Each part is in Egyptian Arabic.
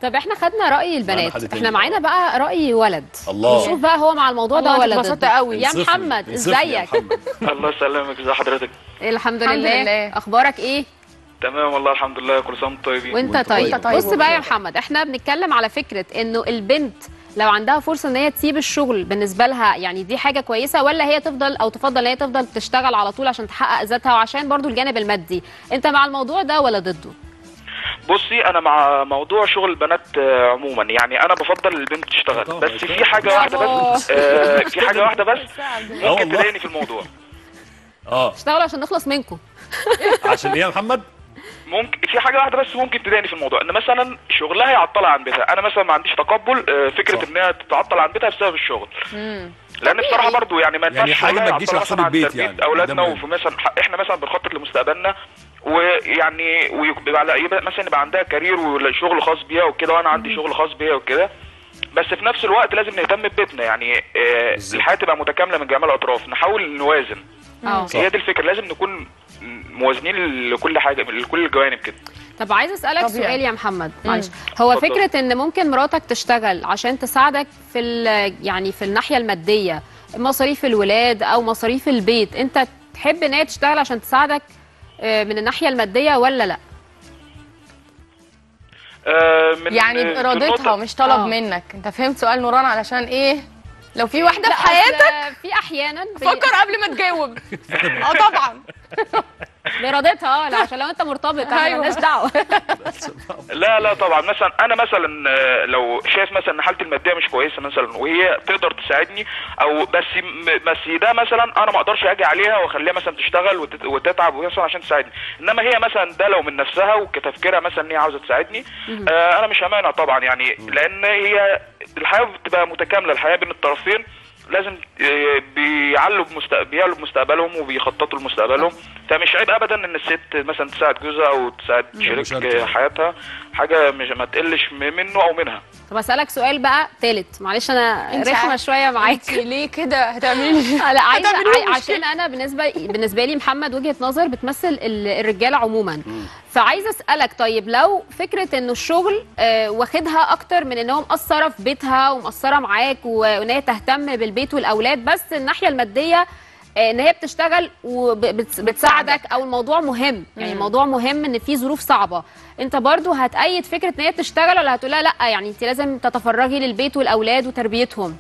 طب احنا خدنا راي البنات حد تاني. احنا معانا بقى راي ولد الله. نشوف بقى هو مع الموضوع ده الله، ولا اتبسطت ضده قوي. يا انصفني، محمد انصفني يا ازيك محمد. الله يسلمك ازي حضرتك الحمد الحمد لله. لله. اخبارك ايه تمام والله الحمد لله كل سنه وانتم طيبين وانت وانت طيب طيب. بص بقى يا محمد احنا بنتكلم على فكره انه البنت لو عندها فرصه ان هي تسيب الشغل بالنسبه لها يعني دي حاجه كويسه ولا هي تفضل او تفضل ان هي تفضل تشتغل على طول عشان تحقق ذاتها وعشان برضو الجانب المادي انت مع الموضوع ده ولا ضده بصي انا مع موضوع شغل البنات آه، عموما يعني انا بفضل البنت تشتغل طبعا، بس طبعا. في حاجه واحده بس آه، في حاجه واحده بس ممكن والله. تضايقني في الموضوع اه اشتغلوا عشان نخلص منكم عشان ايه يا محمد ممكن في حاجه واحده بس ممكن تضايقني في الموضوع ان مثلا شغلها يعطلها عن بيتها انا مثلا ما عنديش تقبل آه، فكره صح. ان هي تتعطل عن بيتها بسبب الشغل لان بصراحه برضو يعني ما ينفعش يعني حاجة شغلها ما تجيش يعطلها على حساب مثلا عن البيت تربية يعني، ده اولادنا مهم. وفي مثلا احنا مثلا بنخطط لمستقبلنا ويعني ويبقى على- يبقى مثلا يبقى عندها كارير وشغل خاص بيها وكده وانا عندي شغل خاص بيها وكده بس في نفس الوقت لازم نهتم ببيتنا يعني آه، بالظبط. الحياه تبقى متكامله من جميع الاطراف نحاول نوازن اه هي دي الفكره لازم نكون موازنين لكل حاجه لكل الجوانب كده طب عايز اسالك طبيعي. سؤال يا محمد معلش هو اتفضل. فكره ان ممكن مراتك تشتغل عشان تساعدك في ال- يعني في الناحيه الماديه مصاريف الولاد او مصاريف البيت انت تحب ان هي تشتغل عشان تساعدك آه، من الناحيه الماديه ولا لا آه، من يعني آه، في بارادتها النقطة- ومش طلب آه. منك انت فهمت سؤال نوران علشان ايه لو في واحده لا، في حياتك أصل في احيانا بي- فكر قبل ما تجاوب اه طبعا بارادتها اه لا عشان لو انت مرتبط احنا أيوة. مالناش دعوه لا لا طبعا مثلا انا مثلا آه، لو شايف مثلا ان حالتي الماديه مش كويسه مثلا وهي تقدر تساعدني او بس م- بس ده مثلا انا ما اقدرش اجي عليها واخليها مثلا تشتغل وتت- وتتعب مثلا عشان تساعدني انما هي مثلا ده لو من نفسها وكتفكيرها مثلا ان هي عاوزه تساعدني آه انا مش همانع طبعا يعني لان هي الحياه بتبقى متكامله الحياه بين الطرفين لازم آه، بيعلوا بمستقبل بيعلوا بمستقبلهم وبيخططوا لمستقبلهم فمش عيب ابدا ان الست مثلا تساعد جوزها او تساعد شريك مشاركة. آه، حياتها حاجه مش ما تقلش م- منه او منها طب اسالك سؤال بقى تالت معلش انا انت رخمه عارف- شويه معاك انت ليه كده هتعملي آه، لا عايزه هتعملي عاي- مشكلة. عشان انا بالنسبه بالنسبه لي محمد وجهه نظر بتمثل ال- الرجاله عموما فعايزه اسالك طيب لو فكره انه الشغل آه، واخدها اكتر من ان هو مقصره في بيتها ومقصره معاك و- وان هي تهتم بالبيت والاولاد بس الناحيه الماديه آه، ان هي بتشتغل وبتساعدك او الموضوع مهم يعني الموضوع مهم ان في ظروف صعبه انت برضو هتأيد فكره ان هي تشتغل ولا هتقولها لا يعني انت لازم تتفرغي للبيت والاولاد وتربيتهم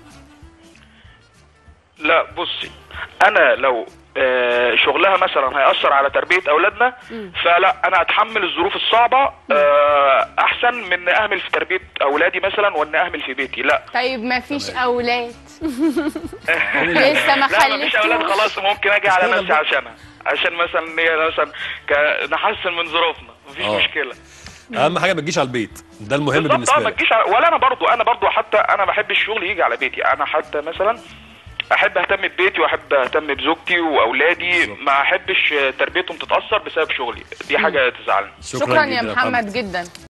لا بصي انا لو آه، شغلها مثلا هيأثر على تربية أولادنا فلا أنا أتحمل الظروف الصعبة آه، أحسن من أهمل في تربية أولادي مثلا وأن أهمل في بيتي لا طيب ما فيش اولاد لسه ما لا مفيش أولاد خلفتوش خلاص ممكن أجي على اشتغل نفسي بقى. عشانها عشان مثلا هي مثلا ك- نحسن من ظروفنا مفيش آه. مشكلة اهم حاجه ما تجيش على البيت ده المهم بالظبط اه بالنسبه ما لك تجيش على- ولا انا برضو انا برضو حتى انا بحب الشغل يجي على بيتي انا حتى مثلا احب اهتم ببيتي واحب اهتم بزوجتي واولادي بالظبط. ما احبش تربيتهم تتاثر بسبب شغلي دي حاجه تزعلني شكرا يا جداً محمد جدا